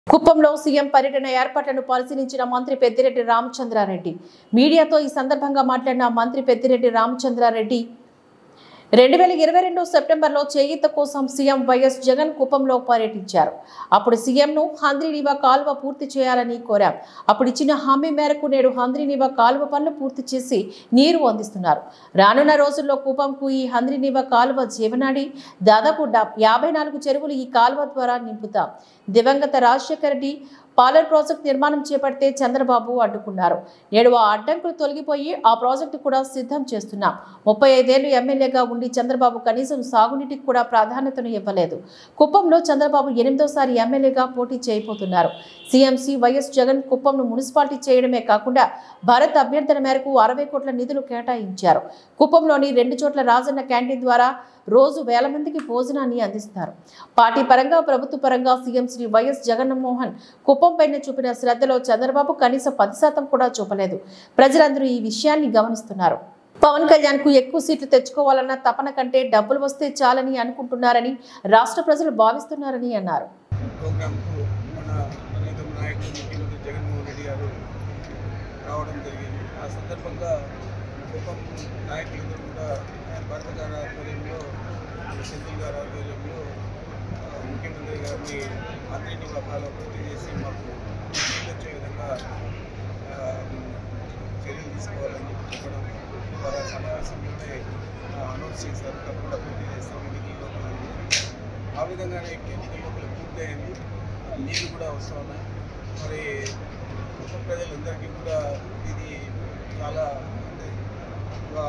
కుప్పంలో సీఎం పర్యటన ఏర్పాట్లను పరిశీలించిన మంత్రి పెద్దిరెడ్డి రామచంద్రారెడ్డి మీడియాతో ఈ సందర్భంగా మాట్లాడిన మంత్రి పెద్దిరెడ్డి రామచంద్రారెడ్డి రెండు వేల ఇరవై రెండు సెప్టెంబర్లో చేయూత కోసం సీఎం వైఎస్ జగన్ కుప్పంలో పర్యటించారు అప్పుడు సీఎంను హంద్రీనివా కాలువ పూర్తి చేయాలని కోరాం అప్పుడు ఇచ్చిన హామీ మేరకు నేడు హంద్రీనివా కాలువ పనులు పూర్తి చేసి నీరు అందిస్తున్నారు రానున్న రోజుల్లో కుప్పంకు ఈ హంద్రీనివా కాలువ జీవనాడి దాదాపు డా- యాభై నాలుగు చెరువులు ఈ కాలువ ద్వారా నింపుతాం దివంగత రాజశేఖర రెడ్డి పాలర్ ప్రాజెక్ట్ నిర్మాణం చేపడితే చంద్రబాబు అడ్డుకున్నారు నేడు ఆ అడ్డంకులు తొలగిపోయి ఆ ప్రాజెక్టు కూడా సిద్ధం చేస్తున్నాం ముప్పై ఐదేళ్లు ఎమ్మెల్యేగా ఉండి చంద్రబాబు కనీసం సాగునీటికి కూడా ప్రాధాన్యతను ఇవ్వలేదు కుప్పంలో చంద్రబాబు ఎనిమిదోసారి ఎమ్మెల్యేగా పోటీ చేయబోతున్నారు సీఎంసీ వైఎస్ జగన్ కుప్పంను మున్సిపాలిటీ చేయడమే కాకుండా భారత్ అభ్యర్థన మేరకు అరవై కోట్ల నిధులు కేటాయించారు కుప్పంలోని రెండు చోట్ల రాజన్న క్యాంటీన్ ద్వారా రోజు వేల మందికి భోజనాన్ని అందిస్తారు పార్టీ పరంగా ప్రభుత్వ పరంగా సీఎం శ్రీ వైఎస్ జగన్మోహన్ కుప్పం పైన చూపిన శ్రద్ధలో చంద్రబాబు కనీసం పది శాతం కూడా చూపలేదు ప్రజలందరూ ఈ విషయాన్ని గమనిస్తున్నారు పవన్ కళ్యాణ్ కు ఎక్కువ సీట్లు తెచ్చుకోవాలన్న తపన కంటే డబ్బులు వస్తే చాలని అనుకుంటున్నారని రాష్ట్ర ప్రజలు భావిస్తున్నారని అన్నారు ప్రోగ్రాంకు మన ప్రీతం నాయకుడు ముఖ్యమంత్రి జగన్మోహన్ రెడ్డి గారు రావడం జరిగింది ఆ సందర్భంగా కుప్పం నాయకులందరూ కూడా భరత గారి ఆధ్వర్యంలో సెంథిల్ గారి ఆధ్వర్యంలో ఆ, ముఖ్యమంత్రి గారిని మంత్రిని వకాలో పూర్తి చేసి మాకు నీళ్ళు వచ్చే విధంగా ఆ, చర్యలు తీసుకోవాలని చెప్పి చెప్పడం వారు ఆ సమావేశంలోనే అనౌన్స్ చేశారు తప్పకుండా పూర్తి చేస్తామని ఈ లోపల ఆ విధంగానే ఎన్నికల లోపల పూర్తయింది నీళ్ళు కూడా వస్తూ ఉన్నాయి మరి కుటుంబ ప్రజలందరికీ కూడా ఇది చాలా అంటే ఒక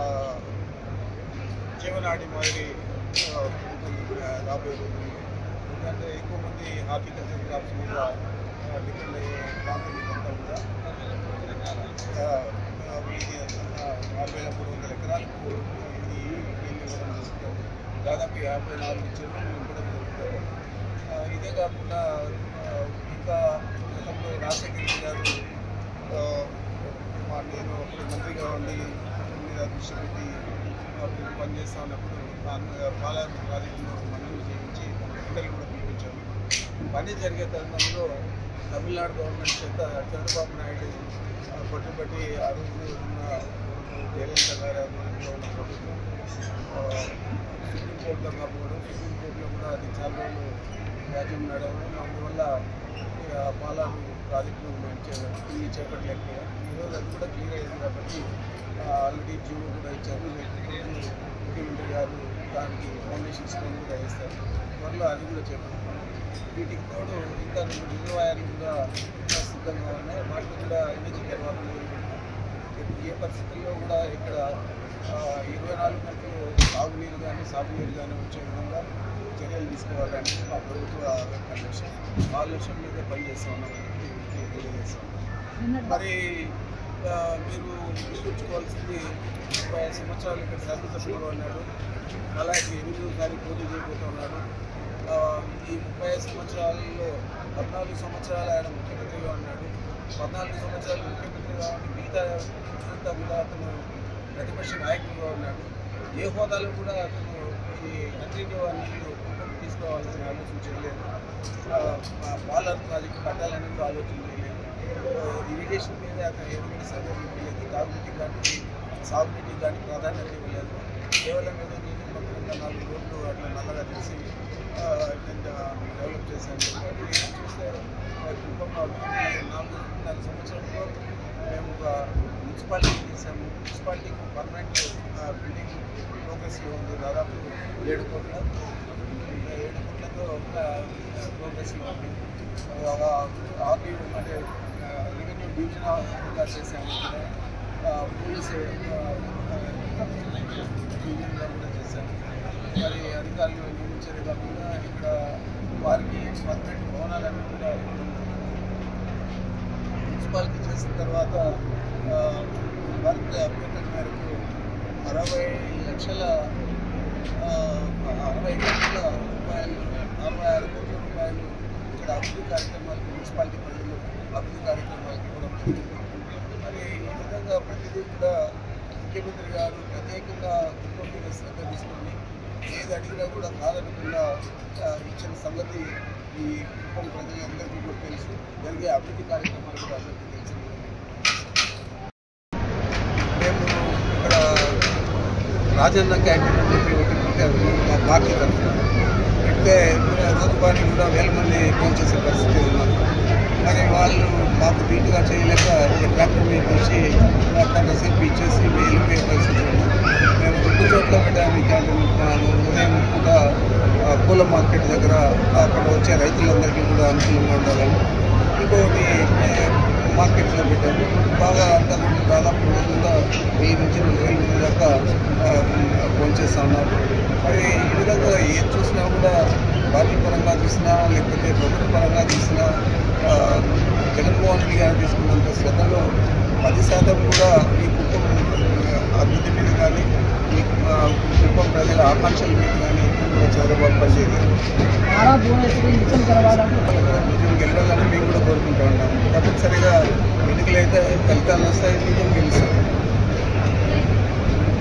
జీవనాడి మాదిరి ఆ, ఉంటుంది ఆ, రాబోయే రోజుల్లో ఎందుకంటే ఎక్కువ మంది హార్టికల్చర్ క్రాప్స్ మీద ఆ, డిపెండ్ అయ్యే ప్రాంతం ఇదంతా కూడా ఆ, ఆ, ఇది ఆ, ఆరు వేల మూడు వందల ఎకరాలకు ఇది నీళ్ళు ఇవ్వడం జరుగుతుంది దాదాపు యాభై నాలుగు చెరువులు నింపడం జరుగుతుంది ఆ, ఇదే కాకుండా ఆ, ఇంకా గతంలో రాజశేఖర రెడ్డి గారు ఆ, మా నేను అప్పుడు మంత్రిగా ఉండి కుటుంబం మీద దృష్టి పెట్టి అప్పుడు పనిచేస్తా ఉన్నప్పుడు పాలన ప్రాజెక్టులో మంజూరు చేయించి టెండర్లు కూడా పిలిపించాము పని జరిగే తరుణంలో తమిళనాడు గవర్నమెంట్ చేత చంద్రబాబు నాయుడు ఆ, పట్టుబట్టి ఆ రోజు ఉన్న జయలలిత గారి ఆధ్వర్యంలో ఉన్న ప్రభుత్వం ఆ, సుప్రీంకోర్టులో కాకపోవడం సుప్రీంకోర్టులో కూడా అది చాలా రోజులు వ్యాజ్యం నడవడం అందువల్ల ఇక పాలాను ప్రాజెక్టు మేము చే- తిరిగి చేపట్టలేకపోయాం ఈరోజు అది కూడా క్లియర్ అయింది కాబట్టి ఆల్రెడీ జీవో కూడా ఇచ్చారు రేపు రోజు ముఖ్యమంత్రి గారు దానికి ఫౌండేషన్ స్టోన్ కూడా వేస్తారు త్వరలో అది కూడా చేపడతాం వీటికి తోడు ఇంకా రెండు రిజర్వాయర్లు కూడా సిద్ధంగా ఉన్నాయి వాటికి కూడా ఎనర్జీ నిర్వహణ ఏ పరిస్థితుల్లో కూడా ఇక్కడ ఆ, ఇరవై నాలుగు గంటలు సాగునీరు కానీ సాగునీరు కానీ వచ్చే విధంగా చర్యలు తీసుకోవాలని మా ప్రభుత్వ లక్ష్యం ఆ లక్ష్యం మీద పనిచేస్తూ ఉన్నామని చెప్పి తెలియజేస్తాం మరి ఆ, మీరు గుర్తుంచుకోవాల్సింది ముప్పై ఐదు సంవత్సరాలు ఇక్కడ శాసనసభ్యుడు ఉన్నాడు అలాగే ఎనిమిదోసారి పోటీ చేయబోతున్నాడు ఆ, ఈ ముప్పై ఐదు సంవత్సరాలలో పద్నాలుగు సంవత్సరాలు ఆయన ముఖ్యమంత్రిగా ఉన్నాడు పద్నాలుగు సంవత్సరాలు ముఖ్యమంత్రిగా ఉండి మిగతా అంతా కూడా అతను ప్రతిపక్ష నాయకుడిగా ఉన్నాడు ఏ హోదాలో కూడా అతను ఈ అంత్రీని నీళ్ళు కుటుంబం తీసుకోవాలని ఆలోచన చేయలేదు ఆ, ఆ పాలర్ ప్రాజెక్టు కట్టాలని కూడా ఆలోచన చేయలేదు ఆ, ఇరిగేషన్ మీద అతను ఎటువంటి సర్వే ఇవ్వలేదు తాగునీటికి కానీ సాగునీటికి కానీ ప్రాధాన్యత ఇవ్వలేదు కేవలం ఏదో నీటి మంత్రంగా నాలుగు రోడ్లు అట్లా నల్లగా చేసి ఆ, ఇట్లా డెవలప్ చేశాను కాబట్టి చూస్తే ఆ, కుటుంబం అభివృద్ధి నాలుగు నాలుగు సంవత్సరంలో మేము ఒక మున్సిపాలిటీ చేసాము మున్సిపాలిటీకి పర్మనెంట్ బిల్డింగ్ ప్రోగ్రెస్లో ఉంది దాదాపు ఏడు కోట్ల ఏడు కోట్లతో ఒక ప్రోగ్రెస్లో ఉంది ఆర్డీ అంటే రెవెన్యూ డివిజన్ ఆఫీస్గా చేసాము ఆ, పోలీసు డివిజన్గా కూడా చేశాము మరి అధికారులు నియమించేది కాకుండా ఇక్కడ వారికి పర్మనెంట్ భవనాలన్నీ కూడా ఇవ్వడం జరిగింది. మున్సిపాలిటీ చేసిన తర్వాత ఆ, భారత అభ్యర్థన మేరకు అరవై లక్షల ఆ, అరవై కోట్ల రూపాయలు అరవై ఆరు కోట్ల రూపాయలు ఇక్కడ అభివృద్ధి కార్యక్రమాలకు మున్సిపాలిటీ పరిధిలో అభివృద్ధి కార్యక్రమాలకు ఇవ్వడం జరిగింది. మరి ఈ విధంగా ప్రతిదీ కూడా ముఖ్యమంత్రి గారు ప్రత్యేకంగా కుటుంబ మీద శ్రద్ధ తీసుకొని ఏది అడిగినా కూడా కాదనకుండా ఆ, ఇచ్చిన సంగతి ఈ కుటుంబ ప్రజలందరికీ కూడా తెలుసు జరిగే అభివృద్ధి కార్యక్రమాలు కూడా అందరికీ తెలుసు మేము ఇక్కడ రాజన్న క్యాంటీన్ అని చెప్పి ఒకటి పెట్టారు మా పార్టీ తరఫున పెడితే రోజువారీ కూడా వేల మంది ఫోన్ చేసే పరిస్థితి ఉన్నారు మరి వాళ్ళు మాకు నీట్గా చేయలేక ఒక ట్రాక్టర్ మీద వచ్చి కొంతసేపు ఇచ్చేసి వెళ్ళిపోయే పరిస్థితి ఉంది మేము రెండు చోట్ల పెట్టాము ఈ క్యాంటీన్ ప్లాన్. ఉదయం కూడా ఆ, పూల మార్కెట్ దగ్గర అక్కడ వచ్చే రైతులందరికీ కూడా అనుకూలంగా ఉండాలని ఇంకొకటి ఏ, మార్కెట్లో పెట్టాము బాగా అంతా కూడా దాదాపు రోజుగా వెయ్యి నుంచి రెండు వేల మంది దాకా భోంచేస్తా ఉన్నారు మరి ఈ విధంగా ఏది చూసినా కూడా పార్టీ పరంగా చూసినా లేకపోతే ప్రభుత్వ పరంగా చూసినా ఆ, జగన్మోహన్ రెడ్డి గారు తీసుకున్నంత శ్రద్ధలో పది శాతం కూడా ఈ కుటుంబం అభివృద్ధి మీద కానీ ఈ ఆ, కుటుంబం ప్రజల ఆకాంక్షల మీద కానీ కూడా చంద్రబాబు పనిచేయలేదు నారా భువనేశ్వరి నిజం తెలవాలని నిజం గెలవాలని మేము కూడా కోరుకుంటూ ఉంటాం తప్పనిసరిగా ఎన్నికలు అయితే ఫలితాలు వస్తాయి నిజం గెలుస్తాం